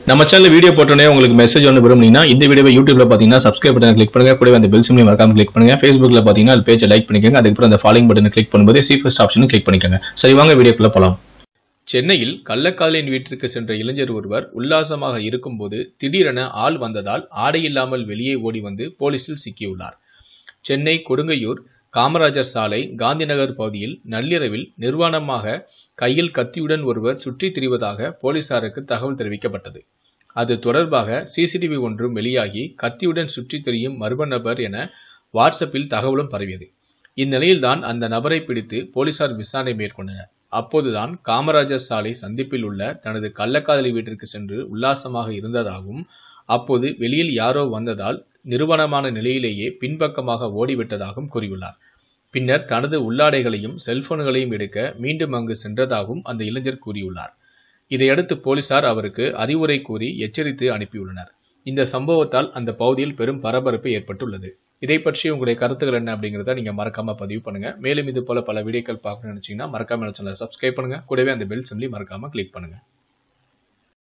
நம்ம channel video போட்டோன்னே உங்களுக்கு மெசேஜ் ஒன்று விரும்புனீங்கன்னா இந்த வீடியோவை யூடியூப்ல பார்த்தீங்கன்னா சப்ஸ்கிரைப் பட்டன் கிளிக் பண்ணுங்க கூடவே அந்த பெல் சிம்லையும் மறக்காம கிளிக் பண்ணுங்க ஃபேஸ்புக்ல பார்த்தீங்கன்னா அது பேஜை லைக் பண்ணிக்கோங்க அதுக்கப்புறம் அந்த ஃபாலோயிங் பட்டனை கிளிக் பண்ணும்போது சி ஃபர்ஸ்ட் ஆப்ஷனும் கிளிக் பண்ணிக்கோங்க சரி வாங்க வீடியோக்குள்ள போலாம் சென்னையில் கள்ளக்காதலின் வீட்டிற்கு சென்ற இளைஞர் ஒருவர் உல்லாசமாக இருக்கும்போது திடீரென ஆள் வந்ததால் ஆடையில்லாமல் வெளியே ஓடி வந்து போலீசில் சிக்கியுள்ளார் சென்னை கொடுங்கையூர் காமராஜர் சாலை காந்திநகர் பகுதியில் நள்ளிரவில் நிர்வாணமாக கையில் கத்தியுடன் ஒருவர் சுற்றித் திரிவதாக போலீசாருக்கு தகவல் தெரிவிக்கப்பட்டது அது தொடர்பாக சிசிடிவி ஒன்றும் வெளியாகி கத்தியுடன் சுற்றித் திரியும் மர்ம நபர் என வாட்ஸ்அப்பில் தகவலும் பரவியது இந்நிலையில்தான் அந்த நபரை பிடித்து போலீசார் விசாரணை மேற்கொண்டனர் அப்போதுதான் காமராஜர் சாலை சந்திப்பில் உள்ள தனது கள்ளக்காதலி வீட்டிற்கு சென்று உல்லாசமாக இருந்ததாகவும் அப்போது வெளியில் யாரோ வந்ததால் நிறுவனமான நிலையிலேயே பின்பக்கமாக ஓடிவிட்டதாகவும் கூறியுள்ளார் பின்னர் தனது உள்ளாடைகளையும் செல்போன்களையும் எடுக்க மீண்டும் அங்கு சென்றதாகவும் அந்த இளைஞர் கூறியுள்ளார் இதையடுத்து போலீசார் அவருக்கு அறிவுரை கூறி எச்சரித்து அனுப்பியுள்ளனர் இந்த சம்பவத்தால் அந்த பகுதியில் பெரும் பரபரப்பு ஏற்பட்டுள்ளது இதை பற்றி உங்களுடைய கருத்துக்கள் என்ன அப்படிங்கிறத நீங்க மறக்காம பதிவு பண்ணுங்க மேலும் இது போல பல வீடியோக்கள் பார்க்கணும்னு நினைச்சீங்கன்னா மறக்காம சேனலை சப்ஸ்கிரைப் பண்ணுங்க கூடவே அந்த பெல் சிம்லி மறக்காம கிளிக் பண்ணுங்க